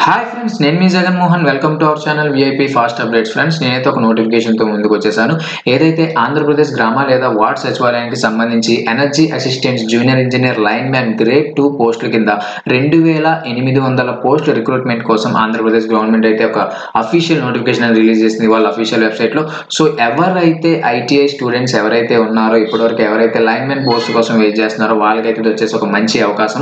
hi friends నేను మీ Jaganmohan welcome to our channel VIP fast updates friends నేనైతే ఒక నోటిఫికేషన్తో ముందుకు వచ్చేసాను ఏదైతే ఆంధ్రప్రదేశ్ గ్రామ లేదా వార్డ్ సచివాలయానికి సంబంధించి energy assistants junior engineer line man grade two పోస్టుల కింద రెండు వేల ఎనిమిది వందల పోస్టుల రిక్రూట్మెంట్ కోసం ఆంధ్రప్రదేశ్ గవర్నమెంట్ అయితే ఒక అఫీషియల్ నోటిఫికేషన్ రిలీజ్ చేసింది వాళ్ళ అఫీషియల్ వెబ్సైట్లో సో ఎవరైతే ఐటీఐ స్టూడెంట్స్ ఎవరైతే ఉన్నారో ఇప్పటివరకు ఎవరైతే లైన్ మ్యాన్ పోస్ట్ కోసం వెయిట్ చేస్తున్నారో వాళ్ళకైతే ఇది వచ్చేసి ఒక మంచి అవకాశం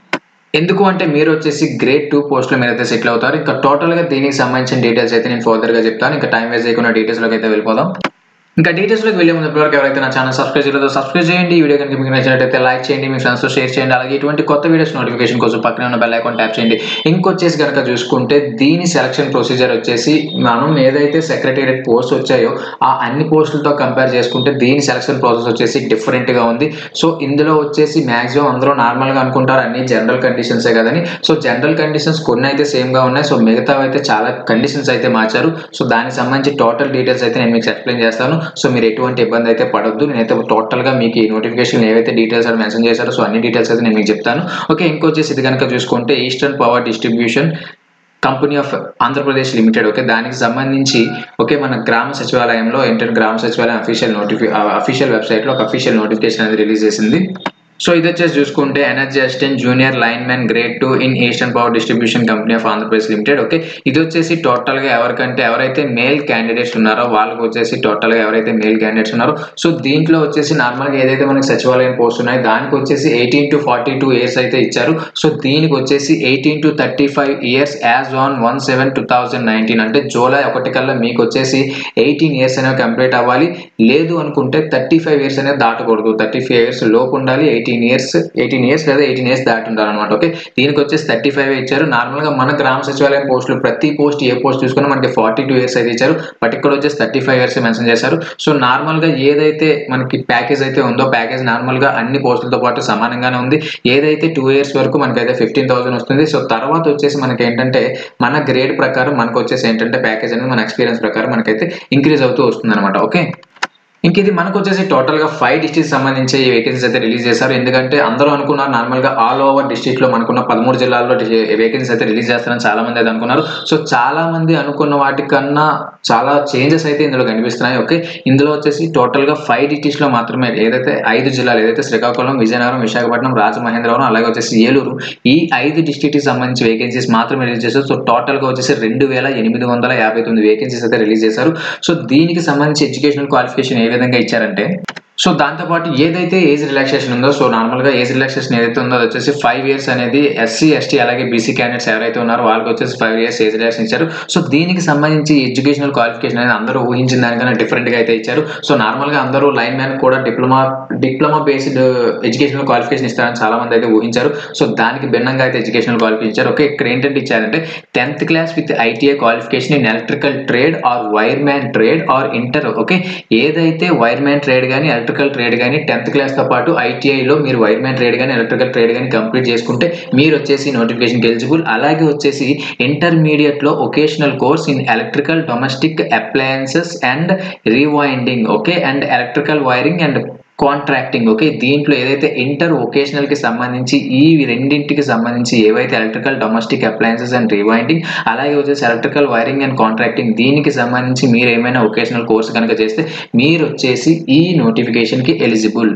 ఎందుకు అంటే మీరు వచ్చేసి గ్రేడ్ టూ పోస్ట్లో మీరు అయితే సెటిల్ అవుతారు ఇంకా టోటల్గా దీనికి సంబంధించిన డీటెయిల్స్ అయితే నేను ఫర్దర్గా చెప్తాను ఇంకా టైం వేస్ట్ చేయకుండా డీటెయిల్స్లోకి అయితే వెళ్ళిపోదాం ఇంకా డీటెయిల్స్లోకి వెళ్ళే ముందు ఇప్పటివరకు ఎవరైతే నా ఛానల్ సబ్స్క్రైబ్ చేయలేదో సబ్స్క్రైబ్ చేయండి ఈ వీడియో కనుక మీకు నచ్చినట్టయితే లైక్ చేయండి మీ ఫ్రెండ్స్తో షేర్ చేయండి అలాగే ఇటువంటి కొత్త వీడియోస్ నోటిఫికేషన్ కోసం పక్కన ఉన్న బెల్ ఐకాన్ ట్యాప్ చేయండి ఇంకొచ్చేసి కనుక చూసుకుంటే దీని సెలక్షన్ ప్రొసీజర్ వచ్చేసి మనం ఏదైతే సెక్రటేరియట్ పోస్ట్ వచ్చాయో ఆ అన్ని పోస్టులతో కంపేర్ చేసుకుంటే దీని సెలక్షన్ ప్రాసెస్ వచ్చేసి డిఫరెంట్గా ఉంది సో ఇందులో వచ్చేసి మాక్సిమం అందరూ నార్మల్గా అనుకుంటారు అన్ని జనరల్ కండిషన్సే కదని సో జనరల్ కండిషన్స్ కొన్ని అయితే సేమ్గా ఉన్నాయి సో మిగతా అయితే చాలా కండిషన్స్ అయితే మార్చారు సో దానికి సంబంధించి టోటల్ డీటెయిల్స్ అయితే నేను మీకు ఎక్స్ప్లెయిన్ చేస్తాను సో మీరు ఎటువంటి ఇబ్బంది అయితే పడొద్దు నేనైతే టోటల్గా మీకు ఈ నోటిఫికేషన్ ఏవైతే డీటెయిల్స్ అని మెన్షన్ చేశారో సో అన్ని డీటెయిల్స్ అయితే నేను మీకు చెప్తాను ఓకే ఇంకొచ్చేసి ఇది కనుక చూసుకుంటే eastern power distribution company of Andhra Pradesh limited okay దానికి సంబంధించి ఓకే మన గ్రామ సచివాలయంలో ఏంటంటే గ్రామ సచివాలయం అఫీషియల్ నోటిఫి అఫీషియల్ వెబ్సైట్లో ఒక అఫీషియల్ నోటిఫికేషన్ అనేది రిలీజ్ చేసింది సో ఇది వచ్చేసి చూసుకుంటే energy assistant junior line man grade two in eastern power distribution company of Andhra Pradesh limited okay ఇది వచ్చేసి టోటల్గా ఎవరికంటే ఎవరైతే మేల్ క్యాండిడేట్స్ ఉన్నారో వాళ్ళకి వచ్చేసి టోటల్గా ఎవరైతే మేల్ క్యాండిడేట్స్ ఉన్నారో సో దీంట్లో వచ్చేసి నార్మల్గా ఏదైతే మనకి సచివాలయం పోస్ట్ ఉన్నాయో దానికి వచ్చేసి eighteen to forty two years అయితే ఇచ్చారు సో దీనికి వచ్చేసి eighteen to thirty five years as on one seven two thousand nineteen అంటే జూలై ఒకటి కల్లా మీకు వచ్చేసి ఎయిటీన్ ఇయర్స్ అనేవి కంప్లీట్ అవ్వాలి లేదు అనుకుంటే థర్టీ ఫైవ్ ఇయర్స్ అనేది దాటకూడదు థర్టీ ఫైవ్ ఇయర్స్ లోపు ఉండాలి ఎయిటీన్ ఇయర్స్ ఎయిటీన్ ఇయర్స్ లేదా ఎయిటీన్ ఇయర్స్ దాటి ఉండాలన్నమాట ఓకే దీనికి వచ్చేసి థర్టీ ఫైవ్ ఇచ్చారు నార్మల్గా మన గ్రామ సచివాలయం పోస్టులు ప్రతి పోస్ట్ ఏ పోస్ట్ చూసుకున్నా మనకి ఫార్టీ టూ ఇయర్స్ అయితే ఇచ్చారు బట్ ఇక్కడ వచ్చేసి థర్టీ ఫైవ్ ఇయర్స్ మెన్షన్ చేశారు సో నార్మల్గా ఏదైతే మనకి ప్యాకేజ్ అయితే ఉందో ప్యాకేజ్ నార్మల్గా అన్ని పోస్టులతో పాటు సమానంగానే ఉంది ఏదైతే టూ ఇయర్స్ వరకు మనకైతే ఫిఫ్టీన్ థౌసండ్ వస్తుంది సో తర్వాత వచ్చేసి మనకి ఏంటంటే మన గ్రేడ్ ప్రకారం మనకు వచ్చేసి ఏంటంటే ప్యాకేజ్ అనేది మన ఎక్స్పీరియన్స్ ప్రకారం మనకైతే ఇంక్రీజ్ అవుతూ వస్తుంది అనమాట ఓకే ఇంక ఇది మనకు వచ్చేసి టోటల్గా ఫైవ్ డిస్ట్రిక్ట్ సంబంధించి ఈ వేకెన్సీస్ అయితే రిలీజ్ చేశారు ఎందుకంటే అందరూ అనుకున్నారు నార్మల్గా ఆల్ ఓవర్ డిస్ట్రిక్ట్లో మనకున్న పదమూడు జిల్లాల్లో వేకెన్సీస్ అయితే రిలీజ్ చేస్తారని చాలా మంది అయితే అనుకున్నారు సో చాలా మంది అనుకున్న వాటికన్నా చాలా చేంజెస్ అయితే ఇందులో కనిపిస్తున్నాయి ఓకే ఇందులో వచ్చేసి టోటల్గా ఫైవ్ డిస్ట్రిక్ట్స్లో మాత్రమే ఏదైతే ఐదు జిల్లాలు ఏదైతే శ్రీకాకుళం విజయనగరం విశాఖపట్నం రాజమహేంద్రవరం అలాగే వచ్చేసి ఏలూరు ఈ ఐదు డిస్ట్రిక్ట్కి సంబంధించి వేకెన్సీస్ మాత్రమే రిలీజ్ చేశారు సో టోటల్గా వచ్చేసి రెండు వేల ఎనిమిది వందల యాభై తొమ్మిది వేకెన్సీస్ అయితే రిలీజ్ చేశారు సో దీనికి సంబంధించి ఎడ్యుకేషనల్ క్వాలిఫికేషన్ ఏ విధంగా ఇచ్చారంటే సో దాంతోపాటు ఏదైతే ఏజ్ రిలాక్సేషన్ ఉందో సో నార్మల్గా ఏజ్ రిలాక్సేషన్ ఏదైతే ఉందో అది వచ్చేసి ఫైవ్ ఇయర్స్ అనేది ఎస్సీ ఎస్టీ అలాగే బీసీ క్యాండిడేట్స్ ఎవరైతే ఉన్నారో వాళ్ళకి వచ్చేసి ఫైవ్ ఇయర్స్ ఏజ్ రిలాక్సేషన్ ఇచ్చారు సో దీనికి సంబంధించి ఎడ్యుకేషనల్ క్వాలిఫికేషన్ అనేది అందరూ ఊహించిన దానికన్నా డిఫరెంట్గా అయితే ఇచ్చారు సో నార్మల్గా అందరూ లైన్ మ్యాన్ కూడా diploma diploma based educational qualification ఇస్తారని చాలా మంది అయితే ఊహించారు సో దానికి భిన్నంగా అయితే ఎడ్యుకేషనల్ క్వాలిఫికేషన్ ఇచ్చారు ఓకే ఇక్కడ ఏంటంటే ఇచ్చారంటే tenth class with ITI qualification in electrical trade or wireman trade or inter okay ఏదైతే వైర్ మ్యాన్ ట్రేడ్ కానీ ఎలక్ట్రికల్ ట్రేడ్ కానీ టెన్త్ క్లాస్తో పాటు ఐటీఐలో మీరు వైర్ మ్యాన్ ట్రేడ్ కానీ ఎలక్ట్రికల్ ట్రేడ్ కానీ కంప్లీట్ చేసుకుంటే మీరు వచ్చేసి నోటిఫికేషన్కి ఎలిజిబుల్ అలాగే వచ్చేసి ఇంటర్మీడియట్లో vocational course in electrical domestic appliances and rewinding okay and electrical wiring and contracting okay దీంట్లో ఏదైతే ఇంటర్ వొకేషనల్కి సంబంధించి ఈ రెండింటికి సంబంధించి ఏవైతే electrical domestic appliances and rewinding అలాగే వచ్చేసి ఎలక్ట్రికల్ వైరింగ్ అండ్ కాంట్రాక్టింగ్ దీనికి సంబంధించి మీరు ఏమైనా వొకేషనల్ కోర్స్ కనుక చేస్తే మీరు వచ్చేసి ఈ నోటిఫికేషన్కి ఎలిజిబుల్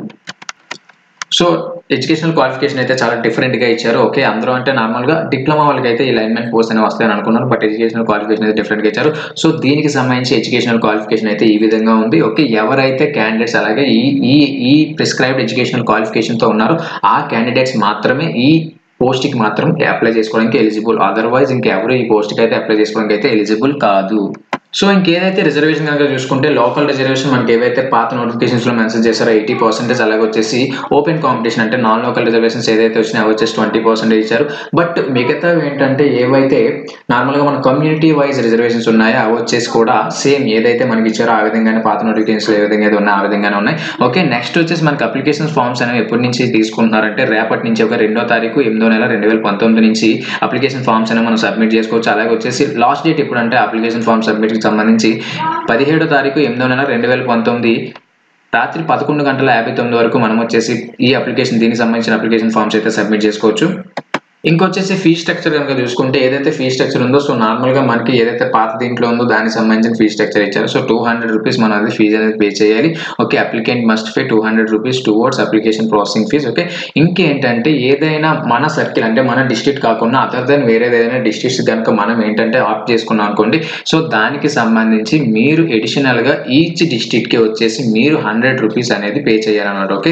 సో ఎడ్యుకేషనల్ క్వాలిఫికేషన్ అయితే చాలా డిఫరెంట్గా ఇచ్చారు ఓకే అందరూ అంటే నార్మల్గా డిప్లొమా వాళ్ళకి అయితే ఈ లైన్మెంట్ పోస్ట్ అనేవి వస్తాయని అనుకున్నారు బట్ ఎడ్యుకేషనల్ క్వాలిఫికేషన్ అయితే డిఫరెంట్గా ఇచ్చారు సో దీనికి సంబంధించి ఎడ్యుకేషనల్ క్వాలిఫికేషన్ అయితే ఈ విధంగా ఉంది ఓకే ఎవరైతే క్యాండిడేట్స్ అలాగే ఈ ఈ ఈ ప్రిస్క్రైబ్డ్ ఎడ్యుకేషనల్ క్వాలిఫికేషన్తో ఉన్నారో ఆ క్యాండిడేట్స్ మాత్రమే ఈ పోస్ట్కి మాత్రం అప్లై చేసుకోవడానికి ఎలిజిబుల్ అదర్వైజ్ ఇంకెవరు ఈ పోస్ట్కి అయితే అప్లై చేసుకోవడానికి అయితే ఎలిజిబుల్ కాదు సో ఇంకేదైతే రిజర్వేషన్ కనుక చూసుకుంటే లోకల్ రిజర్వేషన్ మనకి ఏవైతే పాత నోటిఫికేషన్స్లో మెన్షన్ చేశారో ఎయిటీ పర్సెంటేజ్ అలాగే వచ్చేసి ఓపెన్ కాంపిటీషన్ అంటే నాన్ లోకల్ రిజర్వేషన్స్ ఏదైతే వచ్చినాయో అవి వచ్చేసి ట్వంటీ పర్సెంటేజ్ ఇచ్చారు బట్ మిగతా ఏంటంటే ఏవైతే నార్మల్గా మన కమ్యూనిటీ వైజ్ రిజర్వేషన్స్ ఉన్నాయో అవి వచ్చేసి కూడా సేమ్ ఏదైతే మనకి ఇచ్చారో ఆ విధంగానే పాత నోటిఫికేషన్స్లో ఏ విధంగా అయితే ఉన్నాయో ఆ విధంగానే ఉన్నాయి ఓకే నెక్స్ట్ వచ్చేసి మనకి అప్లికేషన్ ఫామ్స్ అనేవి ఎప్పటి నుంచి తీసుకుంటున్నారంటే రేపటి నుంచి ఒక రెండో తారీఖు ఎనిమిదో నెల రెండు వేల పంతొమ్మిది నుంచి అప్లికేషన్ ఫామ్స్ అనేవి మనం సబ్మిట్ చేసుకోవచ్చు అలాగే వచ్చేసి లాస్ట్ డేట్ ఎప్పుడంటే అప్లికేషన్ ఫామ్ సబ్మిట్కి సంబంధించి పదిహేడో తారీఖు ఎనిమిదో నెల రెండు వేల పంతొమ్మిది రాత్రి పదకొండు గంటల యాభై తొమ్మిది వరకు మనం వచ్చేసి ఈ అప్లికేషన్ దీనికి సంబంధించిన అప్లికేషన్ ఫామ్స్ అయితే సబ్మిట్ చేసుకోవచ్చు ఇంకొచ్చేసి ఫీ స్ట్రక్చర్ కనుక చూసుకుంటే ఏదైతే ఫీ స్ట్రక్చర్ ఉందో సో నార్మల్గా మనకి ఏదైతే పాత దీంట్లో ఉందో దానికి సంబంధించిన ఫీ స్ట్రక్చర్ ఇచ్చారు సో టూ హండ్రెడ్ రూపీస్ మనం అది ఫీజు అనేది పే చేయాలి okay applicant must pay two hundred rupees towards application processing fee okay ఇంకేంటంటే ఏదైనా మన సర్కిల్ అంటే మన డిస్ట్రిక్ట్ కాకుండా అదర్ దెన్ వేరే ఏదైనా డిస్ట్రిక్ట్స్ కనుక మనం ఏంటంటే ఆప్ట్ చేసుకున్నాం అనుకోండి సో దానికి సంబంధించి మీరు ఎడిషనల్గా ఈచ్ డిస్ట్రిక్ట్కి వచ్చేసి మీరు హండ్రెడ్ రూపీస్ అనేది పే చేయాలన్నమాట ఓకే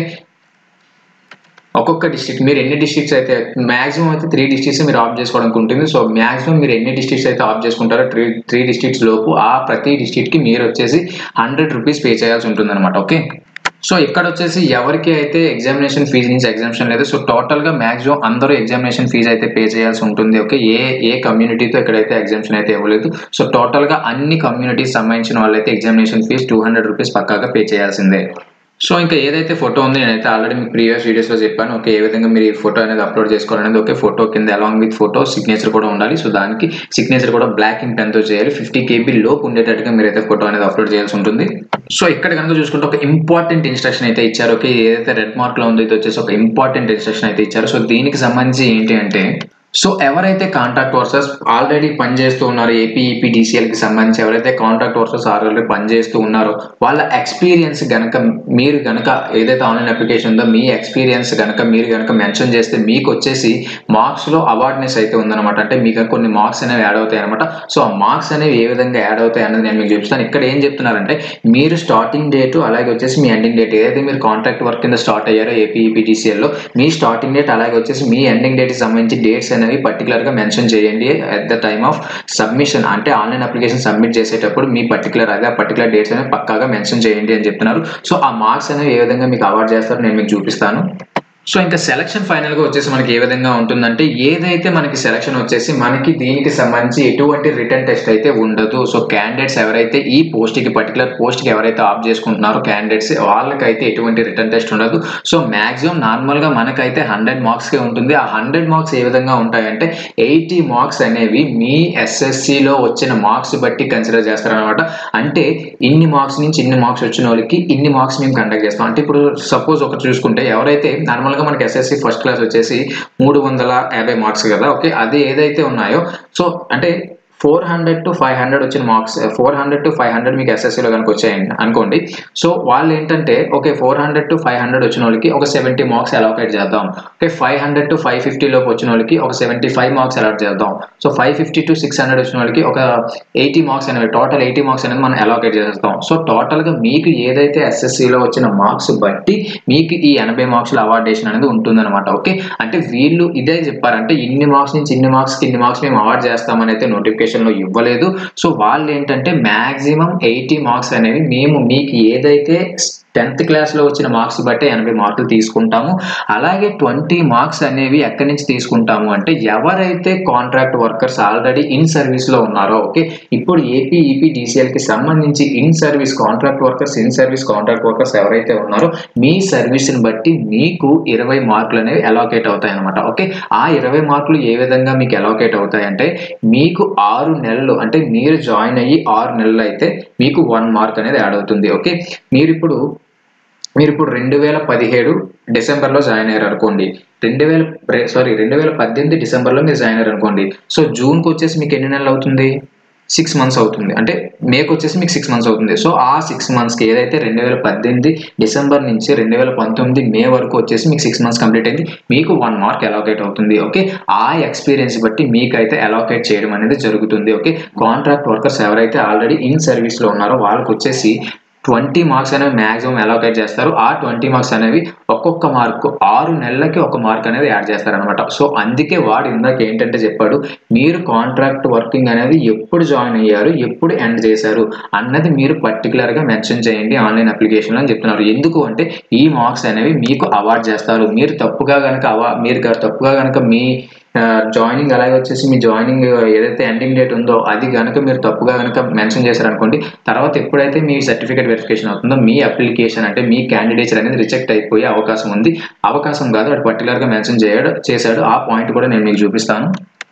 ఒక్కొక్క డిస్ట్రిక్ట్ మీరు ఎన్ని డిస్ట్రిక్ట్స్ అయితే మాక్సిమం అయితే త్రీ డిస్ట్రిక్ట్స్ మీరు ఆఫ్ చేసుకోవడానికి ఉంటుంది సో మాక్సిమం మీరు ఎన్ని డిస్ట్రిక్ట్స్ అయితే ఆఫ్ చేసుకుంటారో త్రీ త్రీ డిస్ట్రిక్ట్స్ లోపు ఆ ప్రతి డిస్ట్రిక్ట్కి మీరు వచ్చేసి హండ్రెడ్ రూపీస్ పే చేయాల్సి ఉంటుంది అనమాట ఓకే సో ఇక్కడ వచ్చేసి ఎవరికి అయితే ఎగ్జామినేషన్ ఫీజు నుంచి ఎగ్జామ్షన్ లేదు సో టోటల్గా మాక్సిమం అందరూ ఎగ్జామినేషన్ ఫీజు అయితే పే చేయాల్సి ఉంటుంది ఓకే ఏ ఏ కమ్యూనిటీతో ఎక్కడైతే ఎగ్జామ్షన్ అయితే ఇవ్వలేదు సో టోటల్గా అన్ని కమ్యూనిటీకి సంబంధించిన వాళ్ళైతే examination fee two hundred rupees పక్కాగా పే చేయాల్సిందే సో ఇంకా ఏదైతే ఫోటో ఉందో నేనైతే ఆల్రెడీ మీకు ప్రీవియస్ వీడియోస్లో చెప్పాను ఓకే ఏ విధంగా మీరు ఈ ఫోటో అనేది అప్లోడ్ చేసుకోవాలనేది ఓకే ఫోటో కింద అలాంగ్ విత్ ఫోటో సిగ్నేచర్ కూడా ఉండాలి సో దానికి సిగ్నేచర్ కూడా బ్లాక్ ఇంక్ పెన్తో చేయాలి ఫిఫ్టీ కేబీ లోపు ఉండేటట్టుగా మీరైతే ఫోటో అనేది అప్లోడ్ చేయాల్సి ఉంటుంది సో ఇక్కడ కనుక చూసుకుంటే ఒక ఇంపార్టెంట్ ఇన్స్ట్రక్షన్ అయితే ఇచ్చారు ఓకే ఏదైతే రెడ్ మార్క్లో ఉందో ఇది వచ్చేసి ఒక ఇంపార్టెంట్ ఇన్స్ట్రక్షన్ అయితే ఇచ్చారు సో దీనికి సంబంధించి ఏంటి అంటే సో ఎవరైతే కాంట్రాక్ట్ వర్సెస్ ఆల్రెడీ పనిచేస్తూ ఉన్నారో ఏపీ కి సంబంధించి ఎవరైతే కాంట్రాక్ట్ వర్సెస్ ఆల్రెడీ పనిచేస్తూ ఉన్నారో వాళ్ళ ఎక్స్పీరియన్స్ గనక మీరు గనక ఏదైతే ఆన్లైన్ అప్లికేషన్ ఉందో మీ ఎక్స్పీరియన్స్ గనక మీరు గనక మెన్షన్ చేస్తే మీకు వచ్చేసి మార్క్స్లో అవార్డ్నెస్ అయితే ఉందన్నమాట అంటే మీకు కొన్ని మార్క్స్ అనేవి యాడ్ అవుతాయి అనమాట సో ఆ మార్క్స్ అనేవి ఏ విధంగా యాడ్ అవుతాయి అనేది నేను మీకు చూపిస్తాను ఇక్కడ ఏం చెప్తున్నారంటే మీరు స్టార్టింగ్ డేట్ అలాగే వచ్చేసి మీ ఎండింగ్ డేట్ ఏదైతే మీరు కాంట్రాక్ట్ వర్క్ కింద స్టార్ట్ అయ్యారో ఏపీఈపీటీసీఎల్లో మీ స్టార్టింగ్ డేట్ అలాగే వచ్చేసి మీ ఎండింగ్ డేట్కి సంబంధించి డేట్స్ అనేవి పర్టికులర్గా మెన్షన్ చేయండి at the time of submission అంటే ఆన్లైన్ అప్లికేషన్ సబ్మిట్ చేసేటప్పుడు మీ పర్టికులర్ అదే ఆ పర్టికులర్ డేట్స్ అనేవి పక్కాగా మెన్షన్ చేయండి అని చెప్తున్నారు సో ఆ మార్క్స్ అనేవి ఏ విధంగా మీకు అవార్డ్ చేస్తారో నేను మీకు చూపిస్తాను సో ఇంకా సెలక్షన్ ఫైనల్గా వచ్చేసి మనకి ఏ విధంగా ఉంటుందంటే ఏదైతే మనకి సెలక్షన్ వచ్చేసి మనకి దీనికి సంబంధించి ఎటువంటి రిటర్న్ టెస్ట్ అయితే ఉండదు సో క్యాండిడేట్స్ ఎవరైతే ఈ పోస్ట్కి పర్టికులర్ పోస్ట్కి ఎవరైతే ఆప్ చేసుకుంటున్నారో క్యాండిడేట్స్ వాళ్ళకైతే ఎటువంటి రిటర్న్ టెస్ట్ ఉండదు సో మాక్సిమం నార్మల్గా మనకైతే హండ్రెడ్ మార్క్స్కే ఉంటుంది ఆ హండ్రెడ్ మార్క్స్ ఏ విధంగా ఉంటాయంటే ఎయిటీ మార్క్స్ అనేవి మీ ఎస్ఎస్సిలో వచ్చిన మార్క్స్ బట్టి కన్సిడర్ చేస్తారనమాట అంటే ఇన్ని మార్క్స్ నుంచి ఇన్ని మార్క్స్ వచ్చిన వాళ్ళకి ఇన్ని మార్క్స్ మేము కండక్ట్ చేస్తాం అంటే ఇప్పుడు సపోజ్ ఒకటి చూసుకుంటే ఎవరైతే నార్మల్ నార్మల్గా మనకి ఎస్ఎస్సి ఫస్ట్ క్లాస్ వచ్చేసి మూడు వందల యాభై మార్క్స్ కదా ఓకే అది ఏదైతే ఉన్నాయో సో అంటే four hundred to five hundred వచ్చిన marks four hundred to five hundred మీకు ఎస్ఎస్సీలో కనుక వచ్చాయండి అనుకోండి సో వాళ్ళు ఏంటంటే okay four hundred to five hundred వచ్చిన వాళ్ళకి ఒక సెవెంటీ మార్క్స్ అలౌకేట్ చేద్దాం okay five hundred to five ఫిఫ్టీలోకి వచ్చిన వాళ్ళకి ఒక సెవెంటీ ఫైవ్ మార్క్స్ అలాట్ చేద్దాం so five fifty to six hundred వచ్చిన వాళ్ళకి ఒక ఎయిటీ మార్క్స్ అనేవి టోటల్ ఎయిటీ మార్క్స్ అనేది మనం అలౌకేట్ చేస్తాం సో టోటల్గా మీకు ఏదైతే ఎస్ఎస్సీలో వచ్చిన మార్క్స్ బట్టి మీకు ఈ ఎనభై మార్క్స్ల అవార్డేషన్ అనేది ఉంటుందన్నమాట ఓకే అంటే వీళ్ళు ఇదే చెప్పారంటే ఇన్ని మార్క్స్ నుంచి ఇన్ని మార్క్స్కి ఇన్ని మార్క్స్ మేము అవార్డ్ చేస్తామని అయితే నోటిఫికేషన్ లో ఇవ్వలేదు సో వాళ్ళు ఏంటంటే మాక్సిమం ఎయిటీ మార్క్స్ అనేవి మేము మీకు ఏదైతే టెన్త్ క్లాస్లో వచ్చిన మార్క్స్ బట్టే ఎనభై మార్కులు తీసుకుంటాము అలాగే ట్వంటీ మార్క్స్ అనేవి ఎక్కడి నుంచి తీసుకుంటాము అంటే ఎవరైతే కాంట్రాక్ట్ వర్కర్స్ ఆల్రెడీ ఇన్ సర్వీస్లో ఉన్నారో ఓకే ఇప్పుడు ఏపీ ఈపీ కి సంబంధించి in service contract workers in service contract workers ఎవరైతే ఉన్నారో మీ సర్వీస్ని బట్టి మీకు ఇరవై మార్కులు అనేవి అలోకేట్ అవుతాయి అనమాట ఓకే ఆ ఇరవై మార్కులు ఏ విధంగా మీకు అలోకేట్ అవుతాయి అంటే మీకు ఆరు నెలలు అంటే మీరు జాయిన్ అయ్యి ఆరు నెలలు అయితే మీకు వన్ మార్క్ అనేది యాడ్ అవుతుంది ఓకే మీరు ఇప్పుడు మీరు ఇప్పుడు రెండు వేల పదిహేడు డిసెంబర్లో జాయిన్ అయ్యారు అనుకోండి రెండు వేల సారీ రెండు వేల పద్దెనిమిది డిసెంబర్లో మీరు జాయిన్ అయ్యారు అనుకోండి సో జూన్కి వచ్చేసి మీకు ఎన్ని నెలలు అవుతుంది సిక్స్ మంత్స్ అవుతుంది అంటే మేకు వచ్చేసి మీకు సిక్స్ మంత్స్ అవుతుంది సో ఆ సిక్స్ మంత్స్కి ఏదైతే రెండు వేల పద్దెనిమిది డిసెంబర్ నుంచి రెండు వేల పంతొమ్మిది మే వరకు వచ్చేసి మీకు సిక్స్ మంత్స్ కంప్లీట్ అయింది మీకు వన్ మార్క్ అలోకేట్ అవుతుంది ఓకే ఆ ఎక్స్పీరియన్స్ బట్టి మీకైతే అలోకేట్ చేయడం అనేది జరుగుతుంది ఓకే కాంట్రాక్ట్ వర్కర్స్ ఎవరైతే ఆల్రెడీ ఇన్ సర్వీస్లో ఉన్నారో వాళ్ళకి వచ్చేసి ట్వంటీ మార్క్స్ అనేవి మ్యాక్సిమం అలోకేట్ చేస్తారు ఆ ట్వంటీ మార్క్స్ అనేవి ఒక్కొక్క మార్కు ఆరు నెలలకి ఒక మార్క్ అనేది యాడ్ చేస్తారనమాట సో అందుకే వాడు ఇందాక ఏంటంటే చెప్పాడు మీరు కాంట్రాక్ట్ వర్కింగ్ అనేది ఎప్పుడు జాయిన్ అయ్యారు ఎప్పుడు ఎండ్ చేశారు అన్నది మీరు పర్టికులర్గా మెన్షన్ చేయండి ఆన్లైన్ అప్లికేషన్లో అని చెప్తున్నారు ఎందుకు అంటే ఈ మార్క్స్ అనేవి మీకు అవార్డ్ చేస్తారు మీరు తప్పుగా కనుక అవా మీరు తప్పుగా కనుక మీ జాయినింగ్ అలాగే వచ్చేసి మీ జాయినింగ్ ఏదైతే ఎండింగ్ డేట్ ఉందో అది కనుక మీరు తప్పుగా కనుక మెన్షన్ చేశారనుకోండి తర్వాత ఎప్పుడైతే మీ సర్టిఫికేట్ వెరిఫికేషన్ అవుతుందో మీ అప్లికేషన్ అంటే మీ క్యాండిడేచర్ అనేది రిజెక్ట్ అయిపోయే అవకాశం ఉంది అవకాశం కాదు అది పర్టికులర్గా మెన్షన్ చేయడు చేశాడు ఆ పాయింట్ కూడా నేను మీకు చూపిస్తాను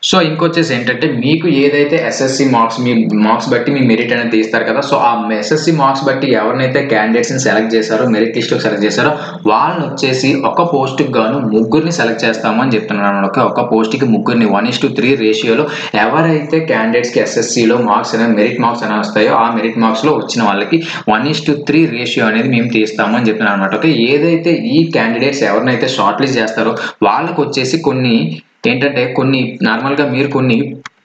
సో ఇంకొచ్చేసి ఏంటంటే మీకు ఏదైతే ఎస్ఎస్సి మార్క్స్ మీ మార్క్స్ బట్టి మీ మెరిట్ అనేది తీస్తారు కదా సో ఆ ఎస్ఎస్సి మార్క్స్ బట్టి ఎవరినైతే క్యాండిడేట్స్ని సెలెక్ట్ చేశారో మెరిట్ లిస్ట్కి సెలెక్ట్ చేశారో వాళ్ళని వచ్చేసి ఒక పోస్ట్కి గాను ముగ్గురిని సెలెక్ట్ చేస్తామని చెప్తున్నాను ఒక ఒక పోస్ట్కి ముగ్గురిని వన్ ఇస్ టు త్రీ రేషియోలో ఎవరైతే క్యాండిడేట్స్కి ఎస్ఎస్సిలో మార్క్స్ అనేది మెరిట్ మార్క్స్ అనేవి వస్తాయో ఆ మెరిట్ మార్క్స్లో వచ్చిన వాళ్ళకి one is to three ratio అనేది మేము తీస్తామని చెప్తున్నాను అనమాట ఓకే ఏదైతే ఈ క్యాండిడేట్స్ ఎవరినైతే షార్ట్ లిస్ట్ చేస్తారో వాళ్ళకి వచ్చేసి కొన్ని ఏంటంటే కొన్ని నార్మల్గా మీరు కొన్ని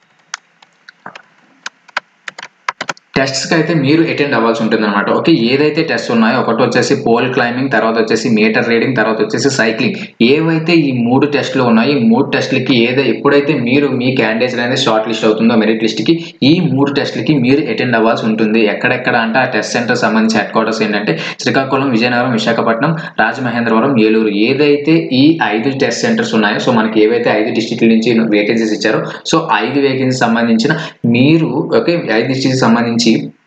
టెస్ట్స్కి అయితే మీరు అటెండ్ అవ్వాల్సి ఉంటుంది అనమాట ఓకే ఏదైతే టెస్ట్ ఉన్నాయో ఒకటి వచ్చేసి పోల్ క్లైంబింగ్ తర్వాత వచ్చేసి మీటర్ రీడింగ్ తర్వాత వచ్చేసి సైక్లింగ్ ఏవైతే ఈ మూడు టెస్ట్లు ఉన్నాయో ఈ మూడు టెస్ట్లకి ఏదో ఎప్పుడైతే మీరు మీ క్యాండిడేట్స్ అనేది షార్ట్ లిస్ట్ అవుతుందో మెరిట్ లిస్ట్కి ఈ మూడు టెస్ట్లకి మీరు అటెండ్ అవ్వాల్సి ఉంటుంది ఎక్కడెక్కడ అంటే ఆ టెస్ట్ సెంటర్ సంబంధించి హెడ్ క్వార్టర్స్ ఏంటంటే శ్రీకాకుళం విజయనగరం విశాఖపట్నం రాజమహేంద్రవరం ఏలూరు ఏదైతే ఈ ఐదు టెస్ట్ సెంటర్స్ ఉన్నాయో సో మనకి ఏవైతే ఐదు డిస్టిక్ల నుంచి వేకెన్సీస్ ఇచ్చారో సో ఐదు వేకెన్సీ సంబంధించిన మీరు ఓకే ఐదు డిస్టిక్ సంబంధించి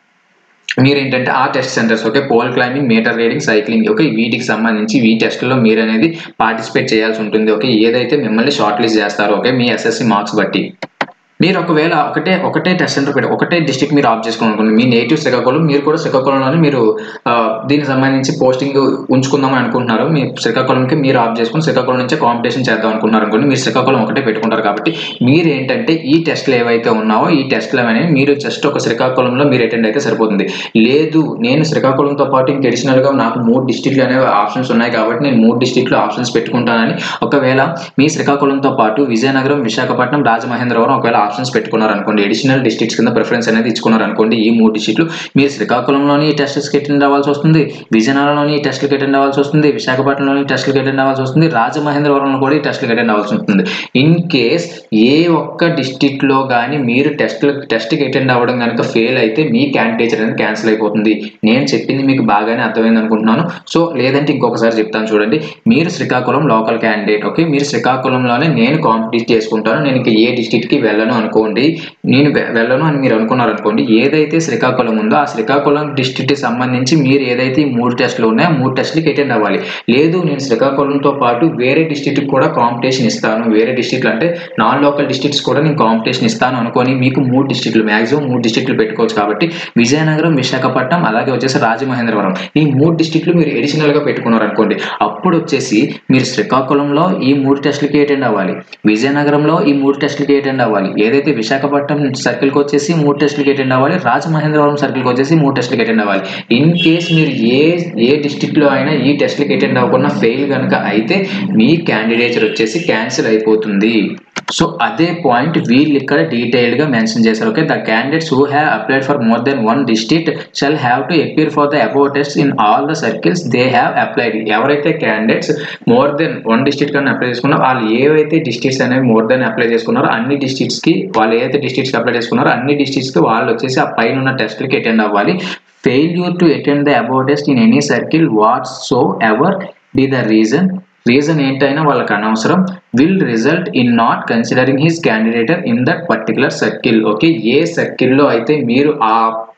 మీరు ఏంటంటే ఆ test centres okay pole climbing meter reading cycling okay వీటికి సంబంధించి ఈ టెస్ట్లో మీరు అనేది పార్టిసిపేట్ చేయాల్సి ఉంటుంది ఓకే ఏదైతే మిమ్మల్ని షార్ట్ లిస్ట్ చేస్తారో ఓకే మీ ఎస్ఎస్సి మార్క్స్ బట్టి మీరు ఒకవేళ ఒకటే ఒకటే టెస్ట్ సెంటర్ పెట్టి ఒకటే డిస్ట్రిక్ట్ మీరు ఆఫ్ చేసుకోవాలనుకోండి మీ నేటివ్ శ్రీకాకుళం మీరు కూడా శ్రీకాకుళంలోనే మీరు దీనికి సంబంధించి పోస్టింగ్ ఉంచుకుందామని అనుకుంటున్నారు మీ శ్రీకాకుళంకి మీరు ఆఫ్ చేసుకుని శ్రీకాకుళం నుంచే కాంపిటీషన్ చేద్దాం అనుకున్నారు అనుకోండి మీరు శ్రీకాకుళం ఒకటే పెట్టుకుంటారు కాబట్టి మీరు ఏంటంటే ఈ టెస్ట్లు ఏవైతే ఉన్నావో ఈ టెస్ట్లు అనేవి మీరు జస్ట్ ఒక శ్రీకాకుళంలో మీరు అటెండ్ అయితే సరిపోతుంది లేదు నేను శ్రీకాకుళంతో పాటు ఇంక అడిషనల్గా నాకు మూడు డిస్ట్రిక్ట్లు అనేవి ఆప్షన్స్ ఉన్నాయి కాబట్టి నేను మూడు డిస్ట్రిక్ట్లు ఆప్షన్స్ పెట్టుకుంటానని ఒకవేళ మీ శ్రీకాకుళంతో పాటు విజయనగరం విశాఖపట్నం రాజమహేంద్రవరం ఒకవేళ ఆప్షన్స్ పెట్టుకున్నారు అనుకోండి అడిషనల్ డిస్ట్రిక్ట్స్ కింద ప్రిఫరెన్స్ అనేది ఇచ్చుకున్నారు అనుకోండి ఈ మూడు డిస్ట్రిక్ట్లు మీరు శ్రీకాకుళంలోని ఈ టెస్ట్స్కి అటెండ్ అవ్వాల్సి వస్తుంది విజయనగరంలోని ఈ టెస్ట్లకి అటెండ్ అవ్వాల్సి వస్తుంది విశాఖపట్నంలోని టెస్ట్లకి అటెండ్ అవ్వాల్సి వస్తుంది రాజమహేంద్రవరంలో కూడా ఈ టెస్ట్లకి అటెండ్ అవ్వాల్సి ఉంటుంది ఇన్ కేస్ ఏ ఒక్క డిస్ట్రిక్ట్లో కానీ మీరు టెస్ట్ టెస్ట్కి అటెండ్ అవ్వడం కనుక ఫెయిల్ అయితే మీ క్యాండిడేచర్ అనేది క్యాన్సిల్ అయిపోతుంది నేను చెప్పింది మీకు బాగానే అర్థమైంది అనుకుంటున్నాను సో లేదంటే ఇంకొకసారి చెప్తాను చూడండి మీరు శ్రీకాకుళం లోకల్ క్యాండిడేట్ ఓకే మీరు శ్రీకాకుళంలోనే నేను కాంపిటీట్ చేసుకుంటాను నేను ఇంకా ఏ డిస్ట్రిక్ట్కి వెళ్ళను అనుకోండి నేను వెళ్ళను అని మీరు అనుకున్నారు అనుకోండి ఏదైతే శ్రీకాకుళం ఉందో ఆ శ్రీకాకుళం డిస్ట్రిక్ట్కి సంబంధించి మీరు ఏదైతే ఈ మూడు టెస్టులు ఉన్నాయో మూడు టెస్టులకి అటెండ్ అవ్వాలి లేదు నేను శ్రీకాకుళంతో పాటు వేరే డిస్ట్రిక్ట్కి కూడా కాంపిటీషన్ ఇస్తాను వేరే డిస్ట్రిక్ట్లు అంటే నాన్ లోకల్ డిస్ట్రిక్ట్స్ కూడా నేను కాంపిటీషన్ ఇస్తాను అనుకొని మీకు మూడు డిస్ట్రిక్ట్లు మ్యాక్సిమం మూడు డిస్ట్రిక్ట్లు పెట్టుకోవచ్చు కాబట్టి విజయనగరం విశాఖపట్నం అలాగే వచ్చేసి రాజమహేంద్రవరం ఈ మూడు డిస్ట్రిక్ట్లు మీరు ఎడిషనల్గా పెట్టుకున్నారు అనుకోండి అప్పుడు వచ్చేసి మీరు శ్రీకాకుళంలో ఈ మూడు టెస్టులకి అటెండ్ అవ్వాలి విజయనగరంలో ఈ మూడు టెస్టులకి అటెండ్ అవ్వాలి ఏదైతే విశాఖపట్నం సర్కిల్కి వచ్చేసి మూడు టెస్టులకి అటెండ్ అవ్వాలి రాజమహేంద్రవరం సర్కిల్కి వచ్చేసి మూడు టెస్టులకి అటెండ్ అవ్వాలి ఇన్ కేస్ మీరు ఏ ఏ డిస్టిక్లో అయినా ఈ టెస్ట్లకి అటెండ్ అవ్వకుండా ఫెయిల్ కనుక అయితే మీ క్యాండిడేచర్ వచ్చేసి క్యాన్సిల్ అయిపోతుంది సో అదే పాయింట్ వీళ్ళు ఇక్కడ డీటెయిల్డ్గా మెన్షన్ చేశారు okay the candidates who have applied for more than one district shall have to appear for the above test in all the circles they have applied ఎవరైతే candidates more than one district కానీ apply చేసుకున్నారో వాళ్ళు ఏవైతే districts అనేవి more than apply చేసుకున్నారో అన్ని డిస్ట్రిక్ట్స్కి వాళ్ళు ఏదైతే డిస్ట్రిక్ట్స్కి అప్లై చేసుకున్నారో అన్ని డిస్ట్రిక్ట్స్కి వాళ్ళు వచ్చేసి ఆ పైన ఉన్న టెస్ట్లకి అటెండ్ అవ్వాలి failure to attend the above test in any circle whatsoever be the reason reason ఏంటైనా వాళ్ళకి అనవసరం will result in not considering his candidature in that particular circle okay ఏ సర్కిల్లో అయితే మీరు ఆ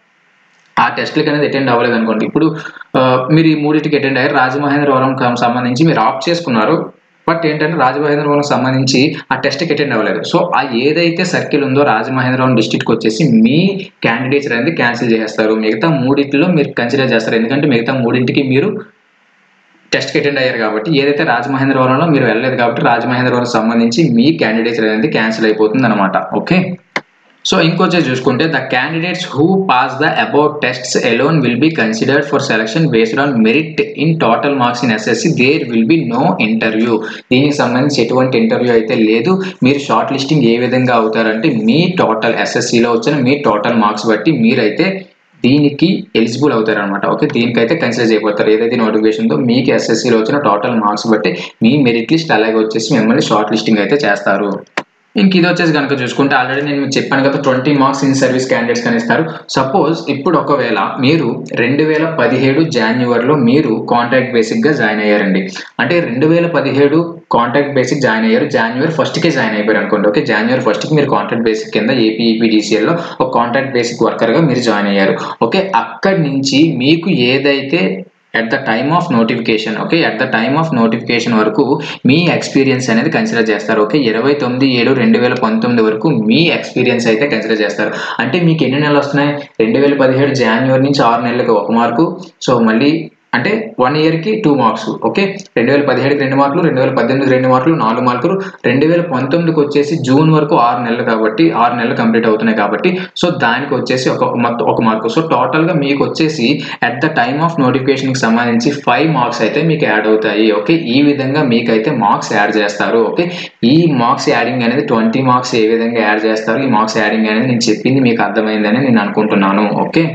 ఆ టెస్ట్లకి అనేది అటెండ్ అవ్వలేదు అనుకోండి ఇప్పుడు మీరు ఈ మూడింటికి అటెండ్ అయ్యారు రాజమహేంద్రవరం సంబంధించి మీరు ఆప్ట్ చేసుకున్నారు బట్ ఏంటంటే రాజమహేంద్రవరం సంబంధించి ఆ టెస్ట్కి అటెండ్ అవ్వలేదు సో ఆ ఏదైతే సర్కిల్ ఉందో రాజమహేంద్రవరం డిస్ట్రిక్ట్కి వచ్చేసి మీ క్యాండిడేట్స్ అనేది క్యాన్సిల్ చేస్తారు మిగతా మూడింటిలో మీరు కన్సిడర్ చేస్తారు ఎందుకంటే మిగతా మూడింటికి మీరు టెస్ట్కి అటెండ్ అయ్యారు కాబట్టి ఏదైతే రాజమహేంద్రవరంలో మీరు వెళ్ళలేదు కాబట్టి రాజమహేంద్రవరం సంబంధించి మీ క్యాండిడేట్స్ అనేది క్యాన్సిల్ అయిపోతుంది అనమాట ఓకే సో ఇంకొచ్చేసి చూసుకుంటే the candidates who pass the above tests alone will be considered for selection based on merit in total marks in SSC there will be no interview దీనికి సంబంధించి ఎటువంటి ఇంటర్వ్యూ అయితే లేదు మీరు షార్ట్ లిస్టింగ్ ఏ విధంగా అవుతారంటే మీ total ఎస్ఎస్సిలో వచ్చిన మీ టోటల్ మార్క్స్ బట్టి మీరైతే దీనికి ఎలిజిబుల్ అవుతారు అనమాట ఓకే దీనికైతే కన్సిడర్ చేయబోతారు ఏదైతే నోటిఫికేషన్ ఉందో మీకు ఎస్ఎస్సిలో వచ్చిన టోటల్ మార్క్స్ బట్టి మీ మెరిట్ లిస్ట్ అలాగే వచ్చేసి మిమ్మల్ని షార్ట్ లిస్టింగ్ అయితే చేస్తారు ఇంక ఇది వచ్చేసి కనుక చూసుకుంటే ఆల్రెడీ నేను మీకు చెప్పాను కదా twenty marks in service candidates కానీ ఇస్తారు సపోజ్ ఇప్పుడు ఒకవేళ మీరు రెండు వేల పదిహేడు జాన్యువరిలో మీరు కాంట్రాక్ట్ బేసిక్గా జాయిన్ అయ్యారండి అంటే రెండు వేల పదిహేడు కాంట్రాక్ట్ బేసిక్ జాయిన్ అయ్యారు జాన్యువరి ఫస్ట్కే జాయిన్ అయిపోయారు అనుకోండి ఓకే జాన్యువరి ఫస్ట్కి మీరు కాంట్రాక్ట్ బేసిక్ కింద ఏపీఈపీడీసీఎల్లో ఒక కాంట్రాక్ట్ బేసిక్ వర్కర్గా మీరు జాయిన్ అయ్యారు ఓకే అక్కడి నుంచి మీకు ఏదైతే at the time of notification okay at the time of notification వరకు మీ ఎక్స్పీరియన్స్ అనేది కన్సిడర్ చేస్తారు ఓకే ఇరవై తొమ్మిది ఏడు రెండు వేల పంతొమ్మిది వరకు మీ ఎక్స్పీరియన్స్ అయితే కన్సిడర్ చేస్తారు అంటే మీకు ఎన్ని నెలలు వస్తున్నాయి రెండు వేల పదిహేడు జనవరి నుంచి ఆరు నెలలకు ఒక మార్కు సో మళ్ళీ అంటే వన్ ఇయర్కి టూ మార్క్స్ ఓకే రెండు వేల పదిహేడుకి రెండు మార్కులు రెండు వేల పద్దెనిమిది రెండు మార్కులు నాలుగు మార్కులు రెండు వేల పంతొమ్మిదికి వచ్చేసి జూన్ వరకు ఆరు నెలలు కాబట్టి ఆరు నెలలు కంప్లీట్ అవుతున్నాయి కాబట్టి సో దానికి వచ్చేసి ఒక మొత్తం ఒక మార్కు సో టోటల్గా మీకు వచ్చేసి అట్ ద టైమ్ ఆఫ్ నోటిఫికేషన్కి సంబంధించి ఫైవ్ మార్క్స్ అయితే మీకు యాడ్ అవుతాయి ఓకే ఈ విధంగా మీకైతే మార్క్స్ యాడ్ చేస్తారు ఓకే ఈ మార్క్స్ యాడింగ్ అనేది ట్వంటీ మార్క్స్ ఏ విధంగా యాడ్ చేస్తారు ఈ మార్క్స్ యాడింగ్ అనేది నేను చెప్పింది మీకు అర్థమైందని నేను అనుకుంటున్నాను ఓకే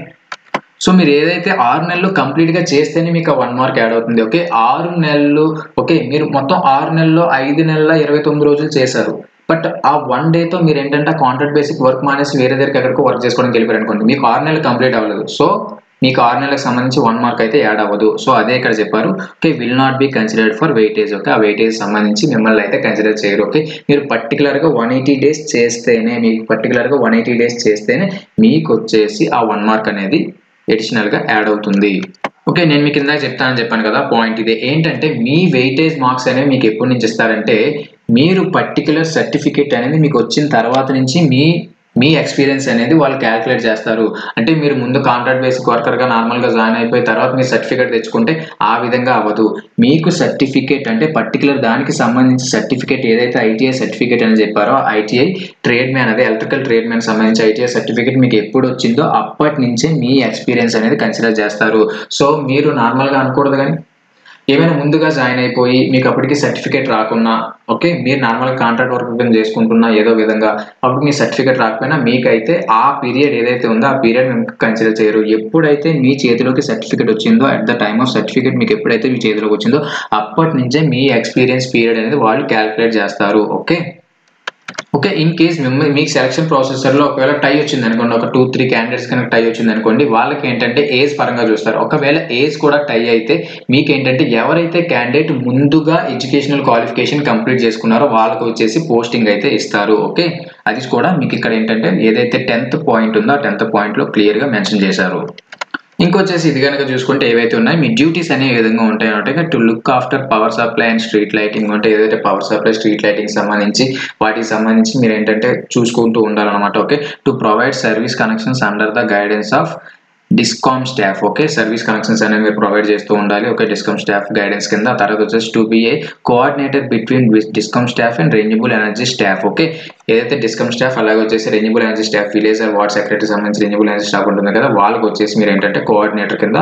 సో మీరు ఏదైతే ఆరు నెలలు కంప్లీట్గా చేస్తేనే మీకు వన్ మార్క్ యాడ్ అవుతుంది ఓకే ఆరు నెలలు ఓకే మీరు మొత్తం ఆరు నెలల్లో ఐదు నెలల ఇరవై తొమ్మిది రోజులు చేశారు బట్ ఆ వన్ డేతో మీరు ఏంటంటే కాంట్రాక్ట్ బేసిక్ వర్క్ మానేసి వేరే దగ్గరికి ఎక్కడికో వర్క్ చేసుకోవడానికి వెళ్ళిపోయారు అనుకోండి మీకు ఆరు నెలలు కంప్లీట్ అవ్వలేదు సో మీకు ఆరు నెలలకు సంబంధించి వన్ మార్క్ అయితే యాడ్ అవ్వదు సో అదే ఇక్కడ చెప్పారు okay will not be considered for weightage okay ఆ వెయిటేజ్ సంబంధించి మిమ్మల్ని అయితే కన్సిడర్ చేయరు ఓకే మీరు పర్టికులర్గా వన్ ఎయిటీ డేస్ చేస్తేనే మీకు పర్టికులర్గా వన్ ఎయిటీ డేస్ చేస్తేనే మీకు వచ్చేసి ఆ వన్ మార్క్ అనేది ఎడిషనల్గా యాడ్ అవుతుంది ఓకే నేను మీకు ఇందాక చెప్తానని చెప్పాను కదా పాయింట్ ఇదే ఏంటంటే మీ వెయిటేజ్ మార్క్స్ అనేవి మీకు ఎప్పటి నుంచి ఇస్తారంటే మీరు పర్టికులర్ సర్టిఫికేట్ అనేది మీకు వచ్చిన తర్వాత నుంచి మీ మీ ఎక్స్పీరియన్స్ అనేది వాళ్ళు క్యాలిక్యులేట్ చేస్తారు అంటే మీరు ముందు కాంట్రాక్ట్ బేసిక్ వర్కర్గా నార్మల్గా జాయిన్ అయిపోయి తర్వాత మీరు సర్టిఫికేట్ తెచ్చుకుంటే ఆ విధంగా అవ్వదు మీకు సర్టిఫికేట్ అంటే పర్టికులర్ దానికి సంబంధించి సర్టిఫికేట్ ఏదైతే ఐటీఐ సర్టిఫికేట్ అని చెప్పారో ఐటీఐ ట్రేడ్ మ్యాన్ అదే ఎలక్ట్రికల్ ట్రేడ్ మ్యాన్ సంబంధించి ఐటీఐ సర్టిఫికేట్ మీకు ఎప్పుడు వచ్చిందో అప్పటి నుంచే మీ ఎక్స్పీరియన్స్ అనేది కన్సిడర్ చేస్తారు సో మీరు నార్మల్గా అనకూడదు కానీ ఏమైనా ముందుగా జాయిన్ అయిపోయి మీకు అప్పటికి సర్టిఫికేట్ రాకున్నా ఓకే మీరు నార్మల్గా కాంట్రాక్ట్ వర్క్ కింద చేసుకుంటున్నా ఏదో విధంగా అప్పుడు మీ సర్టిఫికేట్ రాకపోయినా మీకైతే ఆ పీరియడ్ ఏదైతే ఉందో ఆ పీరియడ్ మేము కన్సిడర్ చేయరు ఎప్పుడైతే మీ చేతిలోకి సర్టిఫికేట్ వచ్చిందో at the time of certificate మీకు ఎప్పుడైతే మీ చేతిలోకి వచ్చిందో అప్పటి నుంచే మీ ఎక్స్పీరియన్స్ పీరియడ్ అనేది వాళ్ళు క్యాలిక్యులేట్ చేస్తారు ఓకే ఓకే ఇన్ కేస్ మిమ్మల్ని మీకు సెలక్షన్ ప్రాసెసర్లో ఒకవేళ టై వచ్చింది అనుకోండి ఒక టూ త్రీ క్యాండిడేట్స్ కనుక టై వచ్చింది అనుకోండి వాళ్ళకి ఏంటంటే ఏజ్ పరంగా చూస్తారు ఒకవేళ ఏజ్ కూడా టై అయితే మీకు ఏంటంటే ఎవరైతే క్యాండిడేట్ ముందుగా ఎడ్యుకేషనల్ క్వాలిఫికేషన్ కంప్లీట్ చేసుకున్నారో వాళ్ళకి వచ్చేసి పోస్టింగ్ అయితే ఇస్తారు ఓకే అది కూడా మీకు ఇక్కడ ఏంటంటే ఏదైతే టెన్త్ పాయింట్ ఉందో ఆ టెన్త్ పాయింట్లో క్లియర్గా మెన్షన్ చేశారు ఇంకొచ్చేసి ఇది కనుక చూసుకుంటే ఏవైతే ఉన్నాయో మీ డ్యూటీస్ అనేవి ఏ విధంగా ఉంటాయి అంటే to look after power supply and street lighting అంటే ఏదైతే పవర్ సప్లై స్ట్రీట్ లైటింగ్ సంబంధించి వాటికి సంబంధించి మీరు ఏంటంటే చూసుకుంటూ ఉండాలన్నమాట okay to provide service connections under the guidance of DISCOM staff okay service connections అనేవి మీరు ప్రొవైడ్ చేస్తూ ఉండాలి ఓకే డిస్కామ్ స్టాఫ్ గైడెన్స్ కింద తర్వాత వచ్చేసి to be a coordinator between DISCOM staff and renewable energy staff okay ఏదైతే DISCOM staff అలాగే వచ్చేసి renewable energy staff village ward secretary సంబంధించి రెన్యూబుల్ ఎనర్జీ స్టాఫ్ ఉంటుంది కదా వాళ్ళకి వచ్చేసి మీరు ఏంటంటే కోఆర్డినేటర్ కింద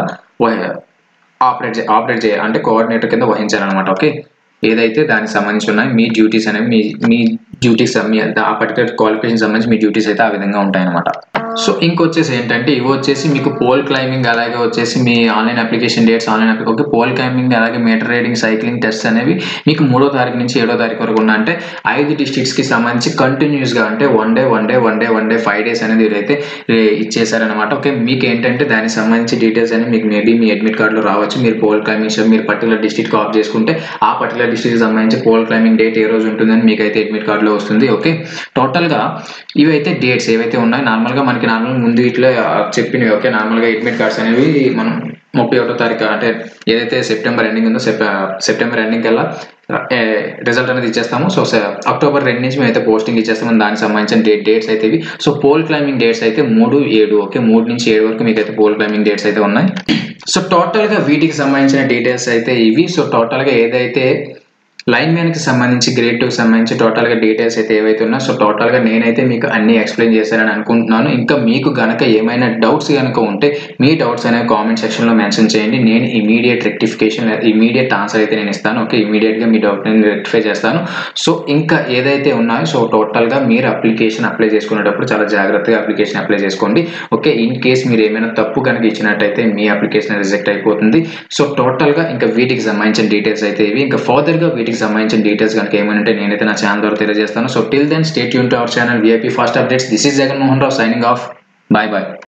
ఆపరేట్ ఆపరేట్ చేయాలి అంటే కోఆర్డినేటర్ కింద వహించాలన్నమాట ఓకే ఏదైతే దానికి సంబంధించి ఉన్నాయి మీ డ్యూటీస్ అనేవి మీ మీ డ్యూటీస్ మీ ఆ పర్టికులర్ క్వాలిఫికేషన్ సంబంధించి మీ డ్యూటీస్ అయితే ఆ విధంగా ఉంటాయన్నమాట సో ఇంకొచ్చేసి ఏంటంటే ఇవి వచ్చేసి మీకు పోల్ క్లైంబింగ్ అలాగే వచ్చేసి మీ online application dates online okay pole climbing అలాగే మీటర్ రైడింగ్ సైక్లింగ్ టెస్ట్ అనేవి మీకు మూడో తారీఖు నుంచి ఏడో తారీఖు వరకు ఉన్న అంటే ఐదు డిస్ట్రిక్ట్స్కి సంబంధించి కంటిన్యూస్గా అంటే one day one day one day one day five days అనేది వీరైతే ఇచ్చేసారనమాట ఓకే మీకు ఏంటంటే దానికి సంబంధించి డీటెయిల్స్ అనేవి మీకు మేబీ మీ అడ్మిట్ కార్డులో రావచ్చు మీరు పోల్ క్లైంబింగ్ మీరు పర్టికులర్ డిస్ట్రిక్ట్ ఆఫ్ చేసుకుంటే ఆ పర్టికులర్ డిస్ట్రిక్ట్ సంబంధించి పోల్ క్లైంబింగ్ డేట్ ఏ రోజు ఉంటుందని మీకు అయితే అడ్మిట్ కార్డులో వస్తుంది ఓకే టోటల్గా ఇవైతే డేట్స్ ఏవైతే ఉన్నాయో నార్మల్గా మనకి నార్మల్ ముందు ఇట్లా చెప్పినవి ఓకే నార్మల్గా అడ్మిట్ కార్డ్స్ అనేవి మనం ముప్పై ఒకటో తారీఖు అంటే ఏదైతే సెప్టెంబర్ ఎండింగ్ ఉందో సెప్టెంబర్ ఎండింగ్ కల్లా రిజల్ట్ అనేది ఇచ్చేస్తాము సో అక్టోబర్ రెండు నుంచి మేమైతే పోస్టింగ్ ఇచ్చేస్తాము దానికి సంబంధించిన డేట్ డేట్స్ అయితే ఇవి సో పోల్ క్లైంబింగ్ డేట్స్ అయితే మూడు ఏడు ఓకే మూడు నుంచి ఏడు వరకు మీకు అయితే పోల్ క్లైంబింగ్ డేట్స్ అయితే ఉన్నాయి సో టోటల్గా వీటికి సంబంధించిన డీటెయిల్స్ అయితే ఇవి సో టోటల్గా ఏదైతే లైన్ మ్యాన్కి సంబంధించి గ్రేడ్ టూకి సంబంధించి టోటల్గా డీటెయిల్స్ అయితే ఏవైతే ఉన్నా సో టోటల్గా నేనైతే మీకు అన్ని ఎక్స్ప్లెయిన్ చేశానని అనుకుంటున్నాను ఇంకా మీకు గనక ఏమైనా డౌట్స్ కనుక ఉంటే మీ డౌట్స్ అనేవి కామెంట్ సెక్షన్లో మెన్షన్ చేయండి నేను ఇమీడియట్ రెక్టిఫికేషన్ ఇమీడియట్ ఆన్సర్ అయితే నేను ఇస్తాను ఓకే ఇమీడియట్గా మీ డౌట్ నేను రెక్టిఫై చేస్తాను సో ఇంకా ఏదైతే ఉన్నాయో సో టోటల్గా మీరు అప్లికేషన్ అప్లై చేసుకునేటప్పుడు చాలా జాగ్రత్తగా అప్లికేషన్ అప్లై చేసుకోండి ఓకే ఇన్ కేస్ మీరు ఏమైనా తప్పు కనుక ఇచ్చినట్టయితే మీ అప్లికేషన్ రిజెక్ట్ అయిపోతుంది సో టోటల్గా ఇంకా వీటికి సంబంధించిన డీటెయిల్స్ అయితే ఇవి ఇంకా ఫర్దర్గా వీటికి సంబంధించిన డీటెయిల్స్ కనుక ఏమైనా నేనైతే నా ఛానల్ ద్వారా తెలియజేస్తాను సో టిల్ దెన్ స్టేట్ యూన్ to our channel VIP fast updates this is Jagan Mohan Rao signing off bye bye